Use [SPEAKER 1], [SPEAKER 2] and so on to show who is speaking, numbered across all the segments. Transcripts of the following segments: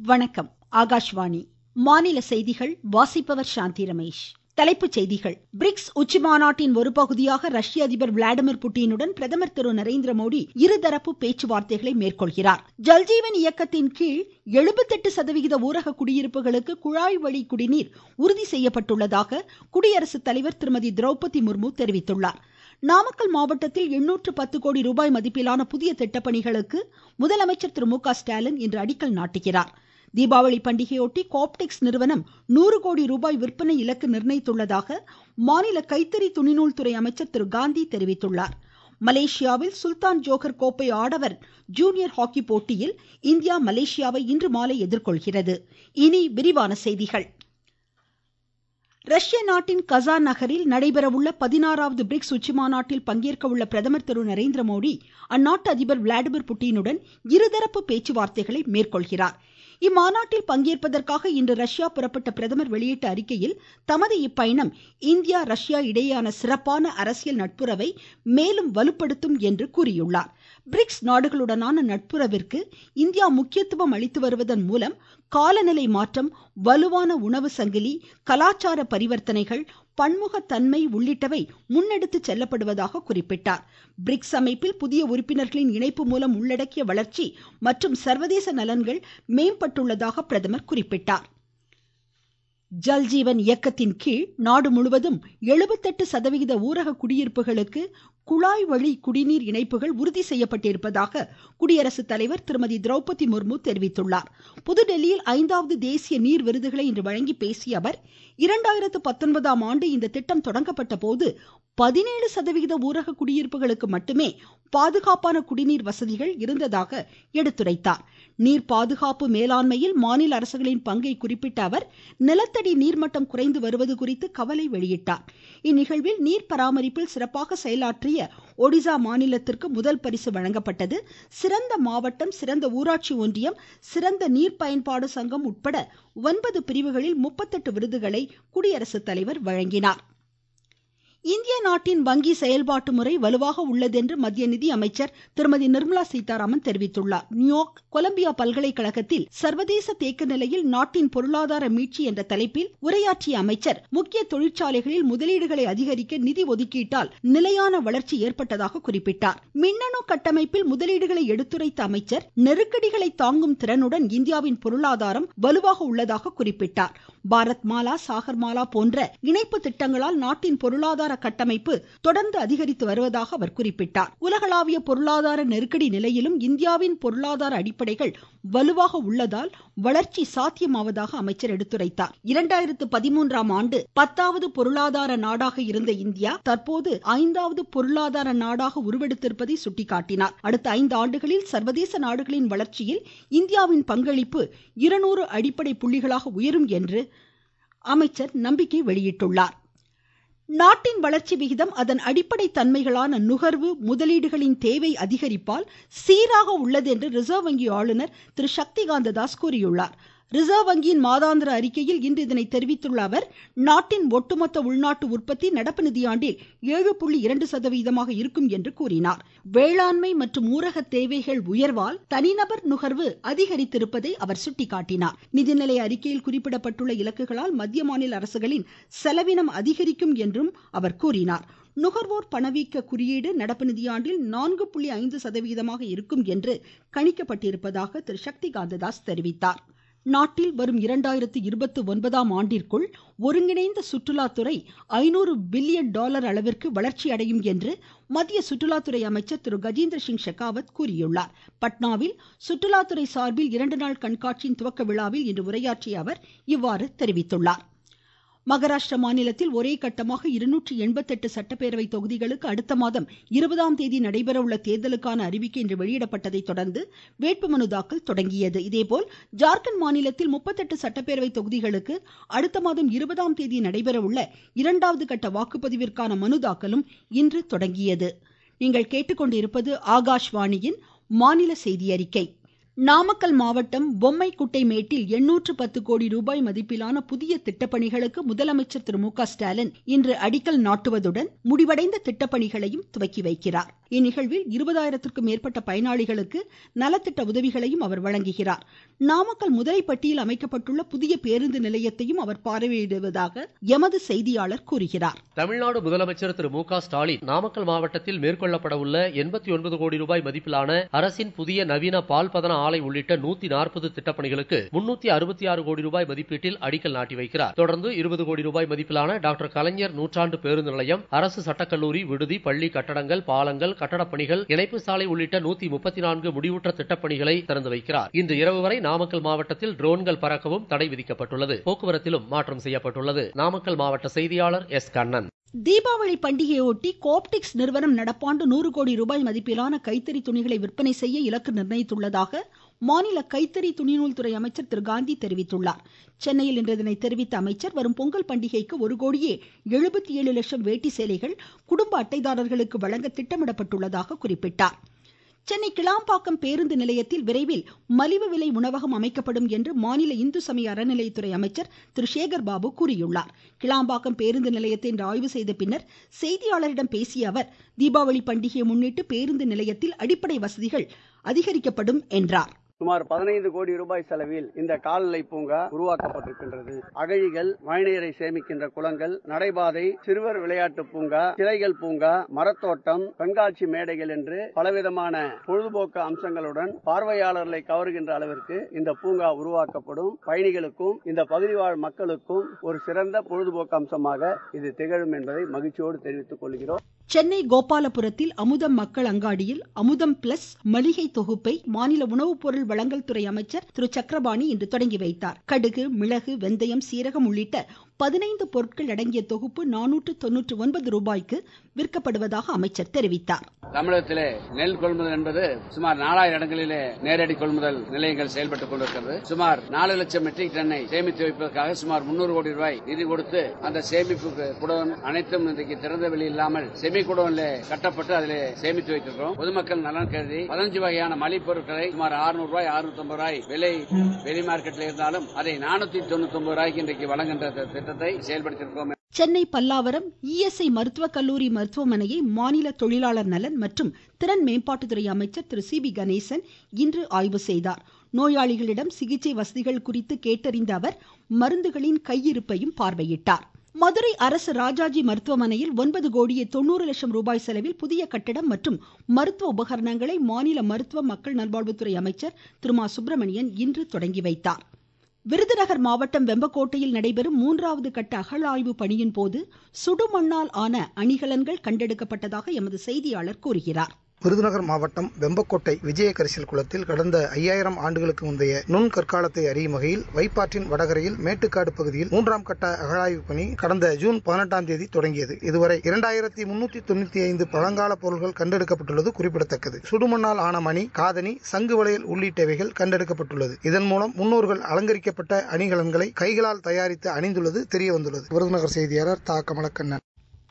[SPEAKER 1] வணக்கம் ஆகாஷ்வாணி மாநில செய்திகள் வாசிப்பவர் சாந்தி ரமேஷ் தலைப்புச் செய்திகள் பிரிக்ஸ் உச்சிமாநாட்டின் ஒரு பகுதியாக ரஷ்ய அதிபர் விளாடிமிர் புட்டினுடன் பிரதமர் திரு நரேந்திர மோடி இருதரப்பு பேச்சுவார்த்தைகளை மேற்கொள்கிறார் ஜல்ஜீவன் இயக்கத்தின் கீழ் எழுபத்தெட்டு சதவிகித ஊரக குடியிருப்புகளுக்கு குழாய் வழி குடிநீர் உறுதி செய்யப்பட்டுள்ளதாக குடியரசுத் தலைவர் திருமதி திரௌபதி முர்மு தெரிவித்துள்ளார் நாமக்கல் மாவட்டத்தில் எண்ணூற்று பத்து கோடி ரூபாய் மதிப்பிலான புதிய திட்டப்பணிகளுக்கு முதலமைச்சர் திரு மு க ஸ்டாலின் இன்று அடிக்கல் நாட்டுகிறார் தீபாவளி பண்டிகையொட்டி கோப்டெக்ஸ் நிறுவனம் நூறு கோடி ரூபாய் விற்பனை இலக்கு நிர்ணயித்துள்ளதாக மாநில கைத்தறி துணிநூல் துறை அமைச்சர் திரு காந்தி தெரிவித்துள்ளார் மலேசியாவில் சுல்தான் ஜோஹர் கோப்பை ஆடவர் ஜூனியர் ஹாக்கி போட்டியில் இந்தியா மலேசியாவை இன்று மாலை எதிர்கொள்கிறது இனி விரிவான செய்திகள் ரஷ்ய நாட்டின் கசான் நகரில் நடைபெறவுள்ள பதினாறாவது பிரிக்ஸ் உச்சிமாநாட்டில் பங்கேற்க உள்ள பிரதமர் திரு நரேந்திர மோடி அந்நாட்டு அதிபர் விளாடிமிர் புட்டினுடன் இருதரப்பு பேச்சுவார்த்தைகளை மேற்கொள்கிறார் இம்மாநாட்டில் பங்கேற்பதற்காக இன்று ரஷ்யா புறப்பட்ட பிரதமர் வெளியிட்ட அறிக்கையில் தமது இப்பயணம் இந்தியா ரஷ்யா இடையேயான சிறப்பான அரசியல் நட்புறவை மேலும் வலுப்படுத்தும் என்று கூறியுள்ளார் பிரிக்ஸ் நாடுகளுடனான நட்புறவிற்கு இந்தியா முக்கியத்துவம் அளித்து வருவதன் மூலம் காலநிலை மாற்றம் வலுவான உணவு சங்கிலி கலாச்சார பரிவர்த்தனைகள் பன்முகத்தன்மை உள்ளிட்டவை முன்னெடுத்து செல்லப்படுவதாக குறிப்பிட்டார் பிரிக்ஸ் அமைப்பில் புதிய உறுப்பினர்களின் இணைப்பு மூலம் உள்ளடக்கிய வளர்ச்சி மற்றும் சர்வதேச நலன்கள் மேம்பட்டுள்ளதாக பிரதமர் குறிப்பிட்டார் ஜல்ஜீவன் இயக்கத்தின் கீழ் நாடு முழுவதும் எழுபத்தெட்டு சதவிகித ஊரக குடியிருப்புகளுக்கு குழாய் வழி குடிநீர் இணைப்புகள் உறுதி செய்யப்பட்டிருப்பதாக குடியரசுத் தலைவர் திருமதி திரௌபதி முர்மு தெரிவித்துள்ளார் புதுடெல்லியில் ஐந்தாவது தேசிய நீர் விருதுகளை இன்று வழங்கி பேசிய அவர் இரண்டாயிரத்து பத்தொன்பதாம் ஆண்டு இந்த திட்டம் தொடங்கப்பட்ட போது பதினேழு சதவிகித ஊரக குடியிருப்புகளுக்கு மட்டுமே பாதுகாப்பான குடிநீர் வசதிகள் இருந்ததாக எடுத்துரைத்தார் நீர் பாதுகாப்பு மேலாண்மையில் மாநில அரசுகளின் பங்கை குறிப்பிட்ட அவர் நிலத்தடி நீர்மட்டம் குறைந்து வருவது குறித்து கவலை வெளியிட்டார் இந்நிகழ்வில் நீர் பராமரிப்பில் சிறப்பாக செயலாற்றிய ஒடிசா மாநிலத்திற்கு முதல் பரிசு வழங்கப்பட்டது சிறந்த மாவட்டம் சிறந்த ஊராட்சி ஒன்றியம் சிறந்த நீர் பயன்பாடு சங்கம் உட்பட ஒன்பது பிரிவுகளில் முப்பத்தெட்டு விருதுகளை குடியரசுத் தலைவர் வழங்கினார் இந்திய நாட்டின் வங்கி செயல்பாட்டு முறை வலுவாக உள்ளது என்று மத்திய நிதி அமைச்சர் திருமதி நிர்மலா சீதாராமன் தெரிவித்துள்ளார் நியூயார்க் கொலம்பியா பல்கலைக்கழகத்தில் சர்வதேச தேக்க நிலையில் நாட்டின் பொருளாதார மீட்சி என்ற தலைப்பில் உரையாற்றிய அமைச்சர் முக்கிய தொழிற்சாலைகளில் முதலீடுகளை அதிகரிக்க நிதி ஒதுக்கீட்டால் நிலையான வளர்ச்சி ஏற்பட்டதாக குறிப்பிட்டார் மின்னணு கட்டமைப்பில் முதலீடுகளை எடுத்துரைத்த அமைச்சர் நெருக்கடிகளை தாங்கும் திறனுடன் இந்தியாவின் பொருளாதாரம் வலுவாக உள்ளதாக குறிப்பிட்டார் பாரத் மாலா சாகர் மாலா போன்ற இணைப்பு திட்டங்களால் நாட்டின் பொருளாதார கட்டமைப்பு தொடர்ந்து அதிகரித்து வருவதாக அவர் குறிப்பிட்டார் உலகளாவிய பொருளாதார நெருக்கடி நிலையிலும் இந்தியாவின் பொருளாதார அடிப்படைகள் வலுவாக உள்ளதால் வளர்ச்சி சாத்தியமாவதாக அமைச்சர் எடுத்துரைத்தார் இரண்டாயிரத்து பதிமூன்றாம் ஆண்டு பத்தாவது பொருளாதார நாடாக இருந்த இந்தியா தற்போது ஐந்தாவது பொருளாதார நாடாக உருவெடுத்திருப்பதை சுட்டிக்காட்டினார் அடுத்த ஐந்து ஆண்டுகளில் சர்வதேச நாடுகளின் வளர்ச்சியில் இந்தியாவின் பங்களிப்பு இருநூறு அடிப்படை புள்ளிகளாக உயரும் என்று அமைச்சர் நம்பிக்கை வெளியிட்டுள்ளார் நாட்டின் வளர்ச்சி விகிதம் அதன் அடிப்படை தன்மைகளான நுகர்வு முதலீடுகளின் தேவை அதிகரிப்பால் சீராக உள்ளது என்று ரிசர்வ் வங்கி ஆளுநர் திரு சக்திகாந்த தாஸ் கூறியுள்ளார் ரிசர்வ் வங்கியின் மாதாந்திர அறிக்கையில் இன்று இதனை தெரிவித்துள்ள அவர் நாட்டின் ஒட்டுமொத்த உள்நாட்டு உற்பத்தி நடப்பு நிதியாண்டில் ஏழு புள்ளி இரண்டு சதவீதமாக இருக்கும் என்று கூறினார் வேளாண்மை மற்றும் ஊரக தேவைகள் உயர்வால் தனிநபர் நுகர்வு அதிகரித்திருப்பதை அவர் சுட்டிக்காட்டினார் நிதிநிலை அறிக்கையில் குறிப்பிடப்பட்டுள்ள இலக்குகளால் மத்திய மாநில அரசுகளின் செலவினம் அதிகரிக்கும் என்றும் அவர் கூறினார் நுகர்வோர் பணவீக்க குறியீடு நடப்பு நிதியாண்டில் நான்கு புள்ளி ஐந்து சதவீதமாக இருக்கும் என்று கணிக்கப்பட்டிருப்பதாக திரு சக்திகாந்த தாஸ் தெரிவித்தார் நாட்டில் வரும் இரண்டாயிரத்து இருபத்தி ஒன்பதாம் ஆண்டிற்குள் ஒருங்கிணைந்த சுற்றுலாத்துறை ஐநூறு பில்லியன் டாலர் அளவிற்கு வளர்ச்சி அடையும் என்று மத்திய சுற்றுலாத்துறை அமைச்சர் திரு கஜேந்திர சிங் ஷெகாவத் கூறியுள்ளார் பட்னாவில் சுற்றுலாத்துறை சார்பில் இரண்டு நாள் கண்காட்சியின் துவக்க விழாவில் இன்று உரையாற்றிய அவர் இவ்வாறு தெரிவித்துள்ளார் மகாராஷ்டிரா மாநிலத்தில் ஒரே கட்டமாக இருநூற்றி எண்பத்தெட்டு சட்டப்பேரவை தொகுதிகளுக்கு அடுத்த மாதம் இருபதாம் தேதி நடைபெறவுள்ள தேர்தலுக்கான அறிவிக்கை இன்று வெளியிடப்பட்டதை தொடர்ந்து வேட்புமனு தாக்கல் தொடங்கியது இதேபோல் ஜார்க்கண்ட் மாநிலத்தில் முப்பத்தெட்டு சட்டப்பேரவை தொகுதிகளுக்கு அடுத்த மாதம் இருபதாம் தேதி நடைபெறவுள்ள இரண்டாவது கட்ட வாக்குப்பதிவிற்கான மனு தாக்கலும் இன்று தொடங்கியது நீங்கள் கேட்டுக்கொண்டிருப்பது ஆகாஷ்வாணியின் மாநில செய்தி அறிக்கை நாமக்கல் மாவட்டம் பொம்மைக்குட்டை மேட்டில் எண்ணூற்று பத்து கோடி ரூபாய் மதிப்பிலான புதிய திட்டப்பணிகளுக்கு முதலமைச்சர் திரு மு க ஸ்டாலின் இன்று அடிக்கல் நாட்டுவதுடன் முடிவடைந்த திட்டப்பணிகளையும் துவக்கி வைக்கிறார் இந்நிகழ்வில் இருபதாயிரத்திற்கும் மேற்பட்ட பயனாளிகளுக்கு நலத்திட்ட உதவிகளையும் அவர் வழங்குகிறார் நாமக்கல் முதலைப்பட்டியில் அமைக்கப்பட்டுள்ள புதிய பேருந்து நிலையத்தையும் அவர் பார்வையிடுவதாக எமது செய்தியாளர் கூறுகிறார்
[SPEAKER 2] தமிழ்நாடு முதலமைச்சர் திரு மு க ஸ்டாலின் நாமக்கல் மாவட்டத்தில் மேற்கொள்ளப்பட உள்ள எண்பத்தி ஒன்பது கோடி ரூபாய் மதிப்பிலான அரசின் புதிய நவீன பால் பதன ஆலை உள்ளிட்ட நூத்தி நாற்பது திட்டப்பணிகளுக்கு முன்னூத்தி அறுபத்தி ஆறு கோடி ரூபாய் மதிப்பீட்டில் அடிக்கல் நாட்டி வைக்கிறார் தொடர்ந்து இருபது கோடி ரூபாய் மதிப்பிலான டாக்டர் கலைஞர் நூற்றாண்டு பேருந்து நிலையம் அரசு சட்டக்கல்லூரி விடுதி பள்ளி கட்டடங்கள் பாலங்கள் கட்டடப் பணிகள் இணைப்பு சாலை உள்ளிட்ட நூத்தி முப்பத்தி நான்கு முடிவுற்ற திட்டப்பணிகளை திறந்து வைக்கிறார் இன்று இரவு வரை நாமக்கல் மாவட்டத்தில் ட்ரோன்கள் பறக்கவும் தடை விதிக்கப்பட்டுள்ளது போக்குவரத்திலும் மாற்றம் செய்யப்பட்டுள்ளது நாமக்கல் மாவட்ட செய்தியாளர் எஸ் கண்ணன்
[SPEAKER 1] தீபாவளி பண்டிகையொட்டி கோப்டிக்ஸ் நிறுவனம் நடப்பாண்டு நூறு கோடி ரூபாய் மதிப்பிலான கைத்தறி துணிகளை விற்பனை செய்ய இலக்கு நிர்ணயித்துள்ளதாக மாநில கைத்தறி துணிநூல் துறை அமைச்சர் திரு காந்தி தெரிவித்துள்ளார் சென்னையில் இன்று இதனை தெரிவித்த அமைச்சர் வரும் பொங்கல் பண்டிகைக்கு ஒரு கோடியே எழுபத்தி ஏழு லட்சம் வேட்டி சேலைகள் குடும்ப அட்டைதாரர்களுக்கு வழங்க திட்டமிடப்பட்டுள்ளதாக குறிப்பிட்டார் சென்னை கிளாம்பாக்கம் பேருந்து நிலையத்தில் விரைவில் மலிவு விலை உணவகம் அமைக்கப்படும் என்று மாநில இந்து சமய அறநிலையத்துறை அமைச்சர் திரு சேகர் பாபு கூறியுள்ளார் கிளாம்பாக்கம் பேருந்து நிலையத்தை இன்று ஆய்வு செய்த பின்னர் செய்தியாளரிடம் பேசிய அவர் தீபாவளி பண்டிகையை முன்னிட்டு பேருந்து நிலையத்தில் அடிப்படை வசதிகள் அதிகரிக்கப்படும் என்றார்
[SPEAKER 3] சுமார் பதினைந்து கோடி ரூபாய் செலவில் இந்த கால்நடை பூங்கா உருவாக்கப்பட்டிருக்கின்றது அகழிகள் மழைநீரை சேமிக்கின்ற குளங்கள் நடைபாதை சிறுவர் விளையாட்டு பூங்கா சிலைகள் பூங்கா மரத்தோட்டம் கண்காட்சி மேடைகள் என்று பலவிதமான பொழுதுபோக்கு அம்சங்களுடன் பார்வையாளர்களை கவருகின்ற அளவிற்கு இந்த பூங்கா உருவாக்கப்படும் பயணிகளுக்கும் இந்த பகுதி வாழ் மக்களுக்கும் ஒரு சிறந்த பொழுதுபோக்கு அம்சமாக இது திகழும் என்பதை மகிழ்ச்சியோடு தெரிவித்துக் கொள்கிறோம்
[SPEAKER 1] சென்னை கோபாலபுரத்தில் அமுதம் மக்கள் அங்காடியில் அமுதம் பிளஸ் மளிகை தொகுப்பை மாநில உணவுப் பொருள் வழங்கல் துறை அமைச்சர் திரு சக்கரபாணி இன்று தொடங்கி வைத்தார் கடுகு மிளகு வெந்தயம் சீரகம் உள்ளிட்ட பதினைந்து பொருட்கள் அடங்கிய தொகுப்பு நானூற்று தொன்னூற்று ஒன்பது ரூபாய்க்கு விற்கப்படுவதாக அமைச்சர் தெரிவித்தார்
[SPEAKER 4] தமிழகத்திலே நெல் கொள்முதல் என்பது சுமார் நாலாயிரம் இடங்களிலே நேரடி கொள்முதல் நிலையங்கள் செயல்பட்டுக் கொண்டிருக்கிறது சுமார் நாலு லட்சம் மெட்ரிக் டன்னை சேமித்து வைப்பதற்காக சுமார் முன்னூறு கோடி ரூபாய் நிதி கொடுத்து அந்த சேமிப்பு குடோன் அனைத்தும் இன்றைக்கு திறந்த வெளி இல்லாமல் செமி குடோன்ல கட்டப்பட்டு அதிலே சேமித்து வைத்திருக்கிறோம் பொதுமக்கள் நலன் கருதி பதினஞ்சு வகையான மளிகை பொருட்களை சுமார் அறுநூறு ரூபாய் அறுநூத்தி ஐம்பது ரூபாய் விலை வெளி மார்க்கெட்டில் இருந்தாலும் அதை நானூத்தி தொண்ணூத்தி ஒன்பது ரூபாய்க்கு இன்றைக்கு வழங்குகின்ற திட்டத்தை செயல்படுத்தியிருக்கோம்
[SPEAKER 1] சென்னை பல்லாவரம் இஎஸ்ஐ மருத்துவக் கல்லூரி மருத்துவமனையை மாநில தொழிலாளர் நலன் மற்றும் திறன் மேம்பாட்டுத்துறை அமைச்சர் திரு சி பி கணேசன் இன்று ஆய்வு செய்தார் நோயாளிகளிடம் சிகிச்சை வசதிகள் குறித்து கேட்டறிந்த அவர் மருந்துகளின் கையிருப்பையும் பார்வையிட்டார் மதுரை அரசு ராஜாஜி மருத்துவமனையில் ஒன்பது கோடியே தொண்ணூறு லட்சம் ரூபாய் செலவில் புதிய கட்டடம் மற்றும் மருத்துவ உபகரணங்களை மாநில மருத்துவ மக்கள் நல்வாழ்வுத்துறை அமைச்சர் திரு மா சுப்பிரமணியன் இன்று தொடங்கி வைத்தார் விருதுநகர் மாவட்டம் வெம்பக்கோட்டையில் நடைபெறும் மூன்றாவது கட்ட அகழாய்வு பணியின் போது சுடுமண்ணால் ஆன அணிகலன்கள் கண்டெடுக்கப்பட்டதாக எமது செய்தியாளர் கூறுகிறார்
[SPEAKER 5] விருதுநகர் மாவட்டம் வெம்பக்கோட்டை விஜய கரிசல் குளத்தில் கடந்த ஐயாயிரம் ஆண்டுகளுக்கு முந்தைய நுண் கற்காலத்தை அறியும் வகையில் வைப்பாற்றின் வடகரையில் மேட்டுக்காடு பகுதியில் மூன்றாம் கட்ட அகழாய்வு பணி கடந்த ஜூன் பதினெட்டாம் தேதி தொடங்கியது இதுவரை இரண்டாயிரத்தி முன்னூத்தி தொண்ணூத்தி ஐந்து பழங்கால பொருட்கள் கண்டெடுக்கப்பட்டுள்ளது குறிப்பிடத்தக்கது சுடுமண்ணால் ஆன மணி காதணி சங்கு வளையல் உள்ளிட்டவைகள் கண்டெடுக்கப்பட்டுள்ளது இதன் மூலம் முன்னோர்கள் அலங்கரிக்கப்பட்ட அணிகலன்களை கைகளால் தயாரித்து அணிந்துள்ளது தெரியவந்துள்ளது விருதுநகர் செய்தியாளர் தா கமலக்கண்ணன்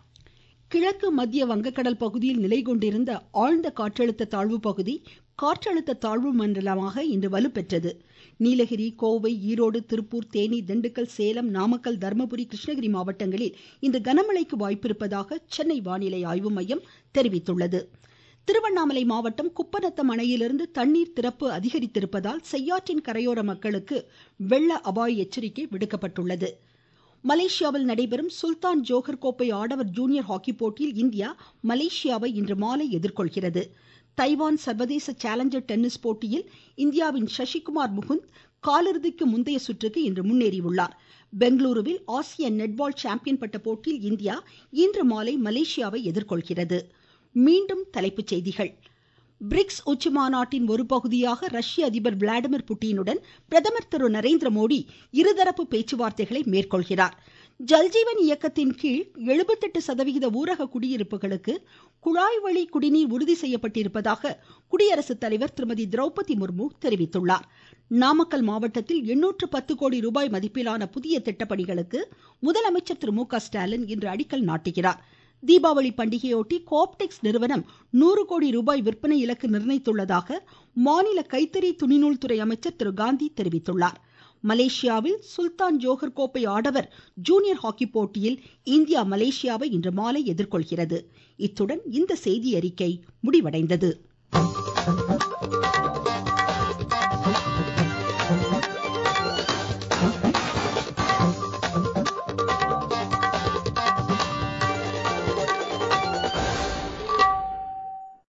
[SPEAKER 1] கிழக்கு மத்திய வங்கக்கடல் பகுதியில் நிலை கொண்டிருந்த ஆழ்ந்த காற்றழுத்த தாழ்வு பகுதி காற்றழுத்த தாழ்வு மண்டலமாக இன்று வலுப்பெற்றது நீலகிரி கோவை ஈரோடு திருப்பூர் தேனி திண்டுக்கல் சேலம் நாமக்கல் தர்மபுரி கிருஷ்ணகிரி மாவட்டங்களில் இன்று கனமழைக்கு வாய்ப்பிருப்பதாக சென்னை வானிலை ஆய்வு மையம் தெரிவித்துள்ளது திருவண்ணாமலை மாவட்டம் குப்பநத்தம் அணையிலிருந்து தண்ணீர் திறப்பு அதிகரித்திருப்பதால் செய்யாற்றின் கரையோர மக்களுக்கு வெள்ள அபாய எச்சரிக்கை விடுக்கப்பட்டுள்ளது மலேசியாவில் நடைபெறும் சுல்தான் ஜோஹர் கோப்பை ஆடவர் ஜூனியர் ஹாக்கி போட்டியில் இந்தியா மலேசியாவை இன்று மாலை எதிர்கொள்கிறது தைவான் சர்வதேச சேலஞ்சர் டென்னிஸ் போட்டியில் இந்தியாவின் சசிகுமார் முகுந்த் காலிறுதிக்கு முந்தைய சுற்றுக்கு இன்று முன்னேறியுள்ளார் பெங்களூருவில் ஆசிய நெட்பால் சாம்பியன் பட்ட போட்டியில் இந்தியா இன்று மாலை மலேசியாவை எதிர்கொள்கிறது மீண்டும் தலைப்புச் செய்திகள் பிரிக்ஸ் உச்சி மாநாட்டின் ஒரு பகுதியாக ரஷ்ய அதிபர் விளாடிமிர் புட்டினுடன் பிரதமர் திரு நரேந்திர மோடி இருதரப்பு பேச்சுவார்த்தைகளை மேற்கொள்கிறார் ஜல்ஜீவன் இயக்கத்தின் கீழ் எழுபத்தெட்டு சதவிகித ஊரக குடியிருப்புகளுக்கு குழாய் வழி குடிநீர் உறுதி செய்யப்பட்டிருப்பதாக குடியரசுத் தலைவர் திருமதி திரௌபதி முர்மு தெரிவித்துள்ளார் நாமக்கல் மாவட்டத்தில் எண்ணூற்று பத்து கோடி ரூபாய் மதிப்பிலான புதிய திட்டப்பணிகளுக்கு முதலமைச்சர் திரு மு க ஸ்டாலின் இன்று அடிக்கல் நாட்டுகிறார் தீபாவளி பண்டிகையொட்டி கோப்டெக்ஸ் நிறுவனம் நூறு கோடி ரூபாய் விற்பனை இலக்கு நிர்ணயித்துள்ளதாக மாநில கைத்தறி துணிநூல் துறை அமைச்சர் திரு காந்தி தெரிவித்துள்ளார் மலேசியாவில் சுல்தான் ஜோஹர் கோப்பை ஆடவர் ஜூனியர் ஹாக்கி போட்டியில் இந்தியா மலேசியாவை இன்று மாலை எதிர்கொள்கிறது இத்துடன் இந்த செய்தியறிக்கை முடிவடைந்தது